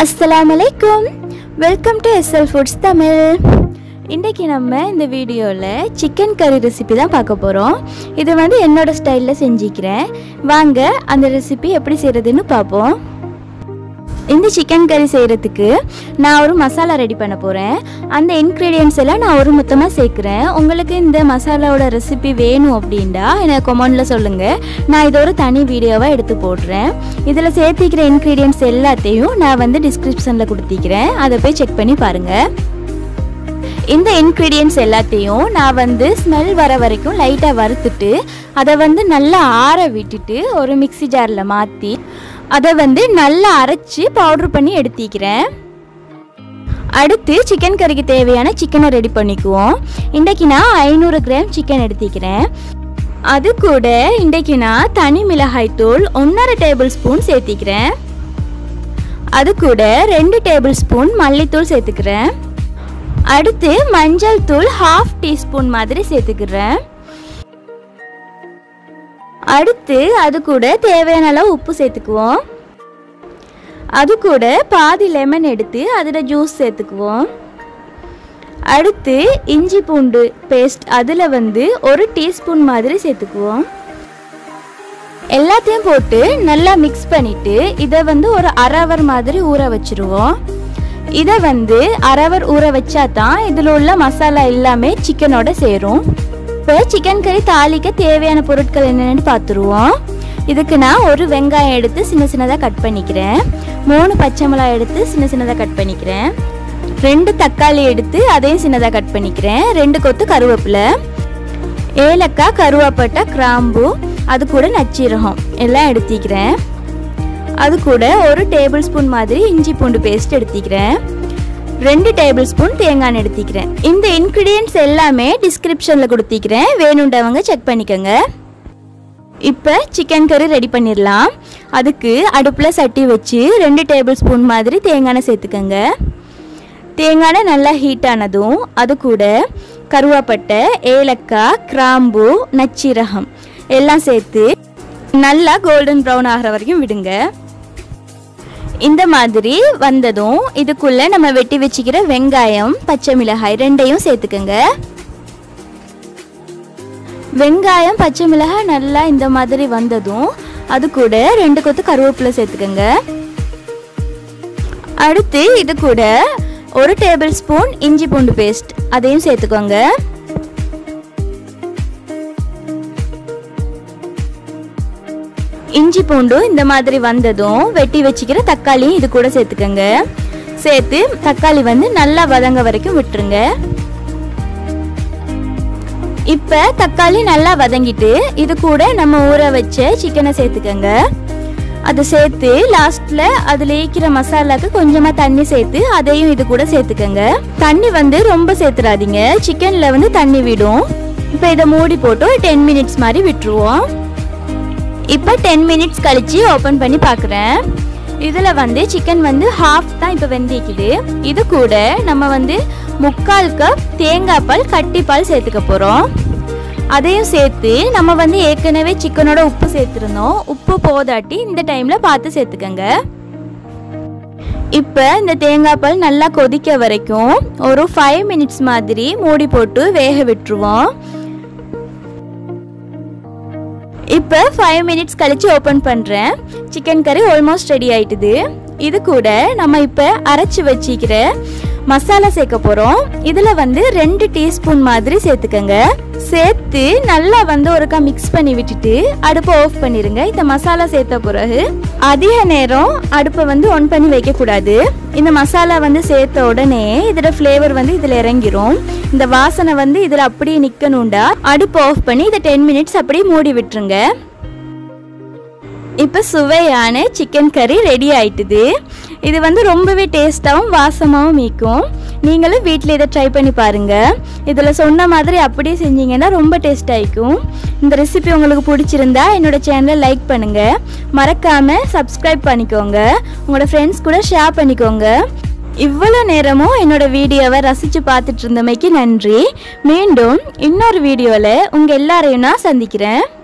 அஸ்ஸலாமு அலைக்கும் welcome to SL foods Tamil இன்றைக்கி நம்ம இந்த வீடியோவில் சிக்கன் கறி ரெசிபி தான் பார்க்க போகிறோம் இது வந்து என்னோடய ஸ்டைலில் செஞ்சுக்கிறேன் வாங்க அந்த ரெசிபி எப்படி செய்கிறதுன்னு பார்ப்போம் இந்த சிக்கன் கறி செய்கிறதுக்கு நான் ஒரு மசாலா ரெடி பண்ண போகிறேன் அந்த இன்க்ரீடியன்ஸ் எல்லாம் நான் ஒரு மொத்தமாக சேர்க்குறேன் உங்களுக்கு இந்த மசாலாவோட ரெசிபி வேணும் அப்படின்டா எனக்கு கொமெண்டில் சொல்லுங்கள் நான் இதை ஒரு தனி வீடியோவாக எடுத்து போடுறேன் இதில் சேர்த்திக்கிற இன்க்ரீடியன்ஸ் எல்லாத்தையும் நான் வந்து டிஸ்கிரிப்ஷனில் கொடுத்திக்கிறேன் அதை போய் செக் பண்ணி பாருங்கள் இந்த இன்க்ரீடியன்ஸ் எல்லாத்தையும் நான் வந்து ஸ்மெல் வர வரைக்கும் லைட்டாக வறுத்துட்டு அதை வந்து நல்லா ஆற விட்டுட்டு ஒரு மிக்ஸி ஜாரில் மாற்றி அதை வந்து நல்லா அரைச்சி பவுடர் பண்ணி எடுத்திக்கிறேன் அடுத்து சிக்கன் கறிக்கு தேவையான சிக்கனை ரெடி பண்ணிக்குவோம் இன்றைக்கி நான் ஐநூறு கிராம் சிக்கன் எடுத்திக்கிறேன் அது கூட இன்றைக்கி நான் தனி மிளகாய் தூள் ஒன்றரை டேபிள் ஸ்பூன் சேர்த்திக்கிறேன் அது கூட ரெண்டு டேபிள் ஸ்பூன் மல்லித்தூள் சேர்த்துக்கிறேன் அடுத்து மஞ்சள் தூள் ஹாஃப் டீஸ்பூன் மாதிரி சேர்த்துக்கிறேன் அடுத்து அது கூட தேவையான அளவு உப்பு சேர்த்துக்குவோம் அது கூட பாதி லெமன் எடுத்து அதில் ஜூஸ் சேர்த்துக்குவோம் அடுத்து இஞ்சி பூண்டு பேஸ்ட் அதில் வந்து ஒரு டீஸ்பூன் மாதிரி சேர்த்துக்குவோம் எல்லாத்தையும் போட்டு நல்லா மிக்ஸ் பண்ணிட்டு இதை வந்து ஒரு அரை ஹவர் மாதிரி ஊற வச்சிருவோம் இதை வந்து அரை ஹவர் ஊற வச்சா தான் இதில் உள்ள மசாலா எல்லாமே சிக்கனோட சேரும் இப்போ சிக்கன் கறி தாளிக்க தேவையான பொருட்கள் என்னென்னு பார்த்துருவோம் இதுக்கு நான் ஒரு வெங்காயம் எடுத்து சின்ன சின்னதாக கட் பண்ணிக்கிறேன் மூணு பச்சை மிளகாய் எடுத்து சின்ன சின்னதாக கட் பண்ணிக்கிறேன் ரெண்டு தக்காளி எடுத்து அதையும் சின்னதாக கட் பண்ணிக்கிறேன் ரெண்டு கொத்து கருவேப்பிலை ஏலக்காய் கருவாப்பட்டை கிராம்பு அது கூட நச்சீரகம் எல்லாம் எடுத்திக்கிறேன் அது கூட ஒரு டேபிள் ஸ்பூன் மாதிரி இஞ்சி பூண்டு பேஸ்ட் எடுத்திக்கிறேன் ரெண்டு டேபிள் ஸ்பூன் தேங்காய் எடுத்திக்கிறேன் இந்த இன்க்ரீடியன்ட்ஸ் எல்லாமே டிஸ்கிரிப்ஷனில் கொடுத்திக்கிறேன் வேணுன்றவங்க செக் பண்ணிக்கோங்க இப்போ சிக்கன் கறி ரெடி பண்ணிடலாம் அதுக்கு அடுப்பில் சட்டி வச்சு ரெண்டு டேபிள் ஸ்பூன் மாதிரி தேங்காய் சேர்த்துக்கோங்க தேங்காய் நல்லா ஹீட் ஆனதும் அது கூட கருவாப்பட்டை ஏலக்காய் கிராம்பு நச்சீரகம் எல்லாம் சேர்த்து நல்லா கோல்டன் ப்ரௌன் ஆகிற வரைக்கும் விடுங்க இந்த மாதிரி வந்ததும் இதுக்குள்ள நம்ம வெட்டி வச்சுக்கிற வெங்காயம் பச்சை மிளகாய் ரெண்டையும் சேர்த்துக்கோங்க வெங்காயம் பச்சை மிளகாய் நல்லா இந்த மாதிரி வந்ததும் அது கூட ரெண்டு கொத்து கருவேப்பிலை சேர்த்துக்கோங்க அடுத்து இது கூட ஒரு டேபிள் ஸ்பூன் இஞ்சி பூண்டு பேஸ்ட் அதையும் சேர்த்துக்கோங்க இஞ்சி பூண்டு இந்த மாதிரி வந்ததும் வெட்டி வச்சுக்கிற தக்காளியும் இது கூட சேர்த்துக்கோங்க சேர்த்து தக்காளி வந்து நல்லா வதங்க வரைக்கும் விட்டுருங்க இப்போ தக்காளி நல்லா வதங்கிட்டு இது கூட நம்ம ஊற வச்ச சிக்கனை சேர்த்துக்கோங்க அதை சேர்த்து லாஸ்ட்ல அதில் ஈக்கிற மசாலாக்கு கொஞ்சமாக தண்ணி சேர்த்து அதையும் இது கூட சேர்த்துக்கோங்க தண்ணி வந்து ரொம்ப சேர்த்துறாதீங்க சிக்கன்ல வந்து தண்ணி விடும் இப்போ இதை மூடி போட்டு ஒரு டென் மினிட்ஸ் மாதிரி விட்டுருவோம் இப்போ டென் மினிட்ஸ் கழிச்சு ஓப்பன் பண்ணி பார்க்குறேன் இதில் வந்து சிக்கன் வந்து ஹாஃப் தான் இப்போ வெந்திக்குது இது கூட நம்ம வந்து முக்கால் கப் தேங்காய் பால் கட்டி பால் சேர்த்துக்க போகிறோம் அதையும் சேர்த்து நம்ம வந்து ஏற்கனவே சிக்கனோட உப்பு சேர்த்துருந்தோம் உப்பு போதாட்டி இந்த டைமில் பார்த்து சேர்த்துக்கங்க இப்போ இந்த தேங்காய் பால் நல்லா கொதிக்க வரைக்கும் ஒரு ஃபைவ் மினிட்ஸ் மாதிரி மூடி போட்டு வேக விட்டுருவோம் இப்போ ஃபைவ் மினிட்ஸ் கழிச்சு ஓப்பன் பண்ணுறேன் சிக்கன் கறி ஆல்மோஸ்ட் ரெடி ஆயிட்டுது இது கூட நம்ம இப்போ அரைச்சி வச்சிக்கிற மசாலா சேர்க்க போகிறோம் இதில் வந்து ரெண்டு டீஸ்பூன் மாதிரி சேர்த்துக்கங்க சேர்த்து நல்லா வந்து ஒருக்கா மிக்ஸ் பண்ணி விட்டுட்டு அடுப்பை ஆஃப் பண்ணிடுங்க இந்த மசாலா சேர்த்த பிறகு அதிக நேரம் அடுப்பை வந்து ஒன் பண்ணி வைக்கக்கூடாது இந்த மசாலா வந்து சேர்த்த உடனே இதோட ஃப்ளேவர் வந்து இதில் இறங்கிரும் இந்த வாசனை வந்து இதில் அப்படியே நிற்கணுண்டா அடுப்பை ஆஃப் பண்ணி இதை டென் மினிட்ஸ் அப்படியே மூடி விட்டுருங்க இப்போ சுவையான சிக்கன் கறி ரெடி ஆயிட்டுது இது வந்து ரொம்பவே டேஸ்ட்டாகவும் வாசமாகவும் மீக்கும் நீங்களும் வீட்டில் இதை ட்ரை பண்ணி பாருங்கள் இதில் சொன்ன மாதிரி அப்படியே செஞ்சீங்கன்னா ரொம்ப டேஸ்ட் ஆகிக்கும் இந்த ரெசிபி உங்களுக்கு பிடிச்சிருந்தா என்னோட சேனலை லைக் பண்ணுங்கள் மறக்காமல் சப்ஸ்கிரைப் பண்ணிக்கோங்க உங்களோட ஃப்ரெண்ட்ஸ் கூட ஷேர் பண்ணிக்கோங்க இவ்வளோ நேரமும் என்னோட வீடியோவை ரசித்து பார்த்துட்டு இருந்தமைக்கு நன்றி மீண்டும் இன்னொரு வீடியோவில் உங்கள் எல்லாரையும் நான் சந்திக்கிறேன்